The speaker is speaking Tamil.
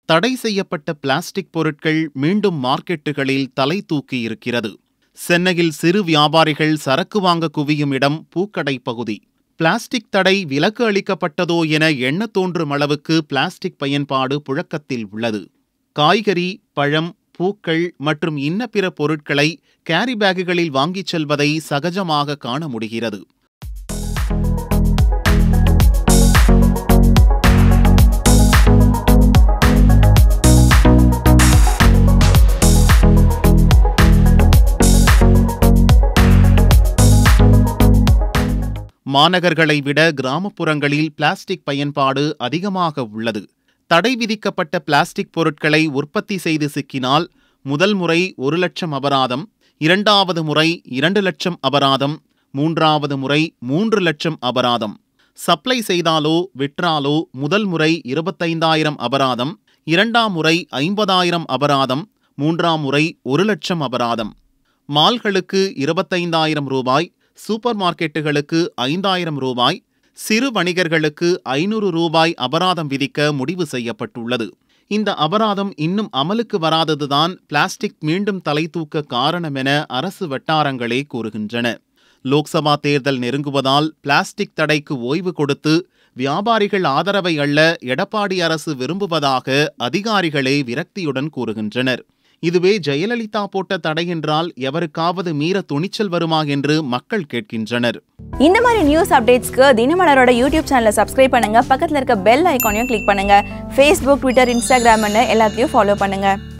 தடை செய்யப்பட்ட பிளாஸ்டிக் பொருட்கள் மீண்டும் மார்க்கெட்டுகளில் தலை தூக்கி இருக்கிறது சென்னையில் சிறு வியாபாரிகள் சரக்கு வாங்க குவியும் இடம் பூக்கடை பகுதி பிளாஸ்டிக் தடை விலக்கு அளிக்கப்பட்டதோ என எண்ண தோன்றும் அளவுக்கு பிளாஸ்டிக் பயன்பாடு புழக்கத்தில் உள்ளது காய்கறி பழம் பூக்கள் மற்றும் இன்ன பிற பொருட்களை கேரி பேக்குகளில் வாங்கிச் செல்வதை சகஜமாக காண முடிகிறது மாநகர்களை விட கிராமப்புறங்களில் பிளாஸ்டிக் பயன்பாடு அதிகமாக உள்ளது தடை விதிக்கப்பட்ட பிளாஸ்டிக் பொருட்களை உற்பத்தி செய்து சிக்கினால் முதல் முறை ஒரு லட்சம் அபராதம் இரண்டாவது முறை இரண்டு லட்சம் அபராதம் மூன்றாவது முறை மூன்று லட்சம் அபராதம் சப்ளை செய்தாலோ விற்றாலோ முதல் முறை இருபத்தைந்தாயிரம் அபராதம் இரண்டாம் முறை ஐம்பதாயிரம் அபராதம் மூன்றாம் முறை ஒரு லட்சம் அபராதம் மால்களுக்கு இருபத்தைந்தாயிரம் ரூபாய் சூப்பர் மார்க்கெட்டுகளுக்கு ஐந்தாயிரம் ரூபாய் சிறு வணிகர்களுக்கு ஐநூறு ரூபாய் அபராதம் விதிக்க முடிவு செய்யப்பட்டுள்ளது இந்த அபராதம் இன்னும் அமலுக்கு வராததுதான் பிளாஸ்டிக் மீண்டும் தலை தூக்க காரணம் என அரசு வட்டாரங்களே கூறுகின்றன லோக்சபா தேர்தல் நெருங்குவதால் பிளாஸ்டிக் தடைக்கு ஓய்வு கொடுத்து வியாபாரிகள் ஆதரவை அள்ள எடப்பாடி அரசு விரும்புவதாக அதிகாரிகளே விரக்தியுடன் கூறுகின்றனர் இதுவே ஜெயலலிதா போட்ட தடை என்றால் எவருக்காவது மீற துணிச்சல் வருமா என்று மக்கள் கேட்கின்றனர் இந்த மாதிரி நியூஸ் அப்டேட்ஸ்க்கு தினமலரோட யூடியூப் சேனலை சப்ஸ்கிரைப் பண்ணுங்க பக்கத்தில் இருக்க பெல் ஐக்கானையும் கிளிக் பண்ணுங்க ஃபேஸ்புக் ட்விட்டர் இன்ஸ்டாகிராம்னு எல்லாத்தையும் ஃபாலோ பண்ணுங்க